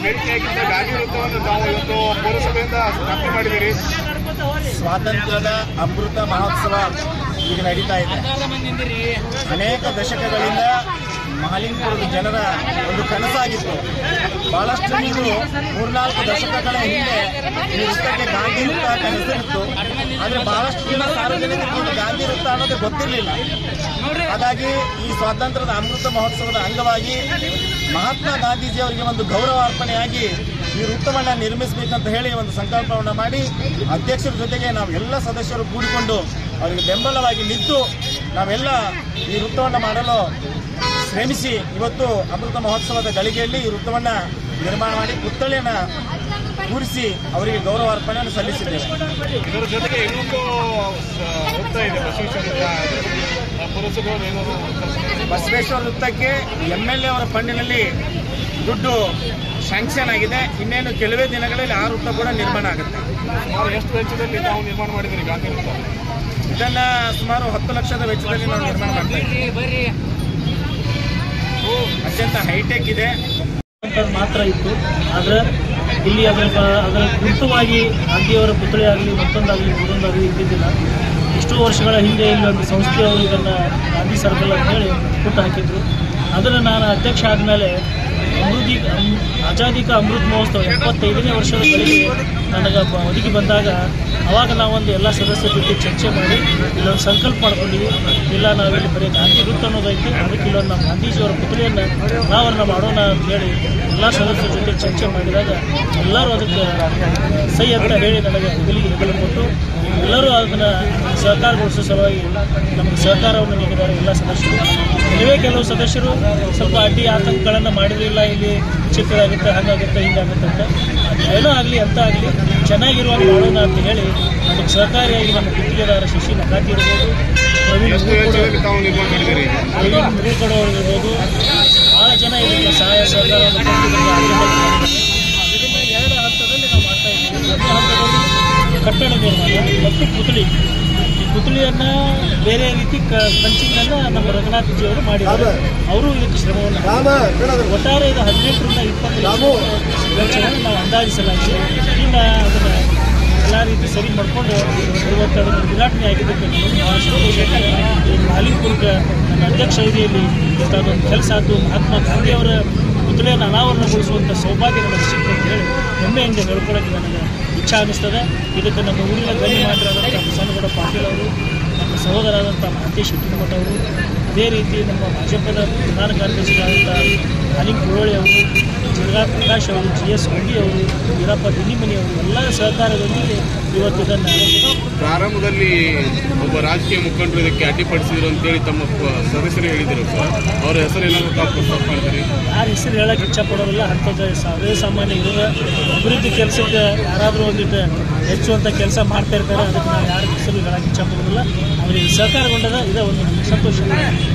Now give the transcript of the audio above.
ಬೇಡಿಕೆಯಾಗಿದ್ದ ಗಾಂಧಿ ವೃತ್ತವನ್ನು ತಾವು ಇವತ್ತು ಪೌರಸಭೆಯಿಂದ ಸ್ಥಾಪನೆ ಮಾಡಿದ್ದೀರಿ ಸ್ವಾತಂತ್ರ್ಯದ ಅಮೃತ ಮಹೋತ್ಸವ ಈಗ ನಡೀತಾ ಇದೆ ಅನೇಕ ದಶಕಗಳಿಂದ ಮಹಾಲಿಂಗಪುರದ ಜನರ ಒಂದು ಕನಸಾಗಿತ್ತು ಬಹಳಷ್ಟು ನೀವು ಮೂರ್ನಾಲ್ಕು ದಶಕಗಳ ಹಿಂದೆ ಈ ವೃತ್ತಕ್ಕೆ ಗಾಂಧಿ ವೃತ್ತ ಅಂತ ಹೆಸರಿತ್ತು ಆದರೆ ಬಹಳಷ್ಟು ಜನ ಸಾರ್ವಜನಿಕರಿಗೆ ಇದು ಗಾಂಧಿ ವೃತ್ತ ಅನ್ನೋದೇ ಗೊತ್ತಿರಲಿಲ್ಲ ಹಾಗಾಗಿ ಈ ಸ್ವಾತಂತ್ರ್ಯದ ಅಮೃತ ಮಹೋತ್ಸವದ ಅಂಗವಾಗಿ ಮಹಾತ್ಮ ಗಾಂಧೀಜಿ ಅವರಿಗೆ ಒಂದು ಗೌರವಾರ್ಪಣೆಯಾಗಿ ಈ ವೃತ್ತವನ್ನು ನಿರ್ಮಿಸಬೇಕಂತ ಹೇಳಿ ಒಂದು ಸಂಕಲ್ಪವನ್ನು ಮಾಡಿ ಅಧ್ಯಕ್ಷರ ಜೊತೆಗೆ ನಾವೆಲ್ಲ ಸದಸ್ಯರು ಕೂಡಿಕೊಂಡು ಅವರಿಗೆ ಬೆಂಬಲವಾಗಿ ನಿಂತು ನಾವೆಲ್ಲ ಈ ವೃತ್ತವನ್ನು ಮಾಡಲು ಶ್ರಮಿಸಿ ಇವತ್ತು ಅಮೃತ ಮಹೋತ್ಸವದ ಗಳಿಗೆಯಲ್ಲಿ ಈ ವೃತ್ತವನ್ನು ನಿರ್ಮಾಣ ಮಾಡಿ ಪುತ್ಥಳಿಯನ್ನು ಕೂರಿಸಿ ಅವರಿಗೆ ಗೌರವಾರ್ಪಣೆಯನ್ನು ಸಲ್ಲಿಸಿದ್ದೇವೆ ಇದರ ಜೊತೆಗೆ ಇನ್ನೊಂದು ಆ, ವೃತ್ತ ಇದೆ ಬಸವೇಶ್ವರ ವೃತ್ತ ಆ, ಪುರಸಭೆಯವರು ಏನಾದ್ರು ಕಲ್ಪನೆ- ಬಸವೇಶ್ವರ ವೃತ್ತಕ್ಕೆ ಎಮ್ ಎಲ್ ಎ ಅವರ ಫಂಡಿನಲ್ಲಿ ದುಡ್ಡು ಸ್ಯಾಂಕ್ಷನ್ ಆಗಿದೆ ಇನ್ನೇನು ಕೆಲವೇ ದಿನಗಳಲ್ಲಿ ಆ ವೃತ್ತ ಕೂಡ ನಿರ್ಮಾಣ ಆಗುತ್ತೆ ಸುಮಾರು ಎಷ್ಟು ವೆಚ್ಚದಲ್ಲಿ ತಾವು ನಿರ್ಮಾಣ ಮಾಡಿದ್ದೀರಿ ಗಾಂಧಿ ವೃತ್ತ ಇದನ್ನ ಸುಮಾರು ಹತ್ತು ಲಕ್ಷದ ವೆಚ್ಚದಲ್ಲಿ ನಾವು ನಿರ್ಮಾಣ ಮಾಡ್ತಾ ಇದ್ದೀವಿ ಅತ್ಯಂತ ಹೈಟೆಕ್ ಇದೆ ಅಂತ ಮಾತ್ರ ಇತ್ತು ಆದರೆ ಇಲ್ಲಿ ಅದರ ಪ- ಅದರ ಗುರುತವಾಗಿ ಗಾಂಧಿಯವರ ಪುತ್ಳಿ ಆಗಲಿ ಮತ್ತೊಂದಾಗಲಿ ಮತ್ತೊಂದಾಗಲಿ ಇದ್ದಿದ್ದಿಲ್ಲ ಎಷ್ಟೋ ವರ್ಷಗಳ ಹಿಂದೆ ಇಲ್ಲಿ ಒಂದು ಸಂಸ್ಥೆಯವರು ಇದನ್ನು ಗಾಂಧಿ ಸರ್ಕಲ್ ಅಂತ ಹೇಳಿ ಹುಟ್ಟು ಹಾಕಿದ್ರು ಅದನ್ನು ನಾನು ಅಧ್ಯಕ್ಷ ಆದಮೇಲೆ ಅಮೃತಿ ಅಮ್- ಆಜಾದಿ ಕಾ ಅಮೃತ್ ಮಹೋತ್ಸವ ಎಪ್ಪತ್ತೈದನೇ ವರ್ಷದ ಗಳಿಗೆ ನನಗೆ ಬ- ಒದಗಿ ಬಂದಾಗ ಅವಾಗ ನಾವೊಂದು ಎಲ್ಲ ಸದಸ್ಯರ ಜೊತೆ ಚರ್ಚೆ ಮಾಡಿ ಇಲ್ಲೊಂದು ಸಂಕಲ್ಪ ಮಾಡ್ಕೊಂಡಿವಿ ಇಲ್ಲ ನಾವಿಲ್ಲಿ ಬರೀ ಗಾಂಧಿ ವೃತ್ತ ಅನ್ನೋದೈತಿ ಅದಕ್ಕೆ ಇಲ್ಲೊಂದು ನಮ್ಮ ಗಾಂಧೀಜಿಯವರ ಪುತ್ಳಿಯನ್ನು ಅನಾವರಣ ಮಾಡೋಣ ಅಂತ ಹೇಳಿ ಎಲ್ಲ ಸದಸ್ಯರ ಜೊತೆ ಚರ್ಚೆ ಮಾಡಿದಾಗ ಎಲ್ಲರೂ ಅದಕ್ಕೆ ಸೈ ಅಂತ ಹೇಳಿ ನನಗೆ ಹೆಗಲಿಗೆ ಹೆಗಲು ಕೊಟ್ಟು ಎಲ್ಲರೂ ಅದನ್ನು ಸಹಕಾರಗೊಳಿಸೋ ಸಲುವಾಗಿ ನಮಗೆ ಸಹಕಾರವನ್ನು ನೀಡಿದ್ದಾರೆ ಎಲ್ಲ ಸದಸ್ಯರು ಕೆಲವೇ ಕೆಲವು ಸದಸ್ಯರು ಸ್ವಲ್ಪ ಅಡ್ಡಿ ಆತಂಕಗಳನ್ನು ಮಾಡಿರಲಿಲ್ಲ ಇಲ್ಲಿ ಚಿಕ್ಕದಾಗುತ್ತೆ ಹಾಗಾಗುತ್ತೆ ಹಿಂಗಾಗುತ್ತೆ ಅಂತ ಏನೋ ಆಗಲಿ ಅಂತ ಆಗಲಿ ಚೆನ್ನಾಗಿರುವಾಗ ಮಾಡೋಣ ಅಂತ ಹೇಳಿ ಅದಕ್ಕೆ ಸಹಕಾರಿಯಾಗಿ ನಮ್ಮ ಗುತ್ತಿಗೆದಾರ ಶಶಿ ನಕಾತಿ ಇರ್ಬೋದು ಪ್ರವೀಣ್ ಎಷ್ಟು ಹೂಕೋಡು- ವೆಚ್ಚದಲ್ಲಿ ತಾವು ನಿರ್ಮಾಣ ಮಾಡಿದ್ದೀರಿ ಪ್ರವೀಣ್ ಹೂಕೋಡು ಇರ್ಬೋದು ಭಾಳ ಜನ ಇದಕ್ಕೆ ಸಹಾಯ ಸಹಕಾರವನ್ನು ಕೊಟ್ಟು ಇದಕ್ಕೆ ಆದ್ಯತೆ ಕೊಟ್ಟಿದ್ದಾರೆ. ಇದನ್ನ ಎರಡು ಹಂತದಲ್ಲಿ ನಾವು ಮಾಡ್ತಾ ಇದ್ದೀವಿ ಒಂದು ಹಂತದಲ್ಲಿ ಕಟ್ಟಡ ನಿರ್ಮಾಣ ಮತ್ತು ಪುತ್ಳಿ ಈ ಪುತ್ಳಿಯನ್ನ ಬೇರೆ ರೀತಿ ಕ ಪಂಚಿಂಗನ್ನು ನಮ್ಮ ರಘುನಾಥಜಿಯವರು ಮಾಡಿದ್ದಾರೆ ಅವರು ಇದಕ್ಕೆ ಶ್ರಮವನ್ನು ಮಾಡಿದ್ದಾರೆ. ಒಟ್ಟಾರೆ ಇದು ಹದಿನೆಂಟರಿಂದ ಇಪ್ಪತ್ತು ವೆಚ್ಚವನ್ನು ನಾವು ಅಂದಾಜಿಸಲಾಗಿದೆ ಇನ್ನು ಅದನ್ನು ಎಲ್ಲ ರೀತಿ ಸರಿ ಮಾಡಿಕೊಂಡು ಇವತ್ತು ಅದನ್ನು ಉದ್ಘಾಟನೆ ಆಗಿದ್ದಕ್ಕೆ ನಮಗೆ ಭಾಳ ಸಂತೋಷ ಇದೆ. ಈ ಮಾಲಿಂಗ್ಪುರ್ಗೆ ನನ್ನ ಅಧ್ಯಕ್ಷ ಇದೆಯಲ್ಲಿ ಇಂಥದ್ದೊಂದು ಕೆಲಸ ಆಯಿತು ಮಹಾತ್ಮ ಗಾಂಧಿಯವರ ಪುತ್ಳಿಯನ್ನು ಅನಾವರಣಗೊಳಿಸುವಂಥ ಸೌಭಾಗ್ಯ ನಮಗೆ ಸಿಕ್ತು ಅಂತ ಹೇಳಿ ಹೆಮ್ಮೆಯಿಂದ ಹೇಳ್ಕೊಳ್ಳೋಕ್ಕೆ ನನಗೆ ಇಚ್ಛೆ ಅನ್ನಿಸ್ತದೆ ಇದಕ್ಕೆ ನಮ್ಮ ಊರಿನ ಗಣ್ಯ ಮಾತರಾದಂಥ ಬಸವನಗೌಡ ಪಾಟೀಲ್ ಅವರು ನಮ್ಮ ಸಹೋದರಾದಂಥ ಮಹಂತೇಶ್ ಹಿಟ್ಟಿನಮಠ ಅವರು ಅದೇ ರೀತಿ ನಮ್ಮ ಭಾಜಪದ ಪ್ರಧಾನ ಕಾರ್ಯದರ್ಶಿಗಳಾದಂಥ ಅನಿಲ್ ಕುರೋಳಿ ಅವರು ಜಿರ್ಗಾ ಪ್ರಕಾಶ್ ಅವರು ಜಿ ಎಸ್ ಹೊಂಡಿ ಅವರು ವೀರಪ್ಪ ದಿನ್ನಿಮನಿ ಅವರು ಎಲ್ಲ ಸಹಕಾರದೊಂದಿಗೆ ಇವತ್ತು ಇದನ್ನು ಪ್ರಾರಂಭದಲ್ಲಿ ಒಬ್ಬ ರಾಜಕೀಯ ಮುಖಂಡರು ಇದಕ್ಕೆ ಅಡ್ಡಿಪಡಿಸಿದ್ರು ಅಂತೇಳಿ ತಮ್ಮ ಪ- ಸದಸ್ಯರು ಹೇಳಿದರು ಸರ್ ಅವರ ಹೆಸರು ಏನಾದ್ರು ತಾವು ಪ್ರಸ್ತಾಪ ಮಾಡಿದ್ರಿ ಯಾರ ಹೆಸರು ಹೇಳಕ್ಕೆ ಇಚ್ಛಪಡೋದಿಲ್ಲ ಅಂಥದ್ದು ಸರ್ವೇ ಸಾಮಾನ್ಯ ಇರುವ ಅಭಿವೃದ್ಧಿ ಕೆಲಸಕ್ಕೆ ಯಾರಾದರೂ ಒಂದಿಟ್ಟು ಹೆಚ್ಚುವಂಥ ಕೆಲಸ ಮಾಡ್ತಾ ಇರ್ತಾರೆ ಅದಕ್ಕೆ ನಾವು ಯಾರ ಹೆಸರು ಹೇಳಕ್ಕೆ ಇಚ್ಛಪಡೋದಿಲ್ಲ ಅವರಿಗೆ ಸಹಕಾರಗೊಂಡದ ಇದೇ ಒಂದು ನಮ್ಗೆ ಸಂತೋಷ